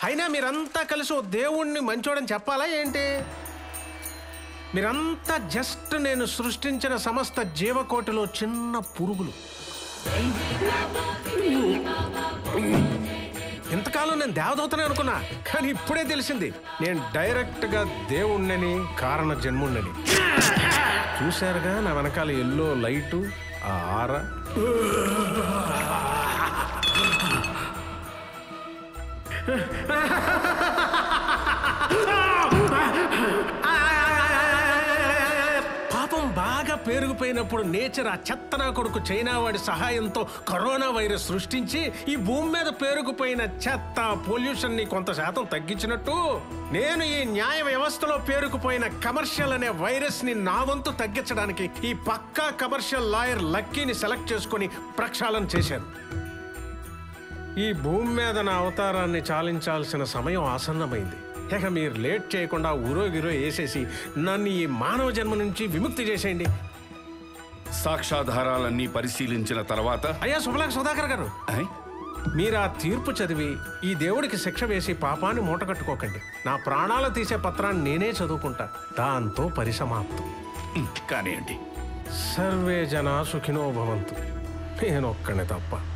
అయినా మీరంతా కలిసి ఓ దేవుణ్ణి మంచోడని చెప్పాలా ఏంటి మీరంతా జస్ట్ నేను సృష్టించిన సమస్త జీవకోటిలో చిన్న పురుగులు ఇంతకాలం నేను దేవదూతనే అనుకున్నా కానీ ఇప్పుడే తెలిసింది నేను డైరెక్ట్ గా దేవుణ్ణని కారణ జన్ముణ్ణని చూశారుగా నా వెనకాల ఎల్లో లైటు ఆ ఆర పాపం బాగా పేరుకుపోయినప్పుడు నేచర్ ఆ చెత్తనా కొడుకు చైనా వాడి సహాయంతో కరోనా వైరస్ సృష్టించి ఈ భూమి మీద పేరుకుపోయిన చెత్త పొల్యూషన్ ని కొంత శాతం తగ్గించినట్టు నేను ఈ న్యాయ వ్యవస్థలో పేరుకుపోయిన కమర్షియల్ అనే వైరస్ ని నా వంతు తగ్గించడానికి ఈ పక్కా కమర్షియల్ లాయర్ లక్కీని సెలెక్ట్ చేసుకొని ప్రక్షాళన చేశాను ఈ భూమి మీద నా అవతారాన్ని చాలించాల్సిన సమయం ఆసన్నమైంది ఇక మీరు లేట్ చేయకుండా ఊరో గిరో వేసేసి నన్ను ఈ మానవ జన్మ నుంచి విముక్తి చేసేయండి సాక్ష్యాధారాలన్నీ పరిశీలించిన తర్వాత అయ్యా శుభలాక్ సుధాకర్ గారు ఐ? మీరు ఆ తీర్పు చదివి ఈ దేవుడికి శిక్ష వేసి పాపాన్ని మూటగట్టుకోకండి నా ప్రాణాలు తీసే పత్రాన్ని నేనే చదువుకుంటా దాంతో పరిసమాప్తం ఉమ్, కానివ్వండి సర్వే జన సుఖినో భవంతు నేనొక్కనే తప్ప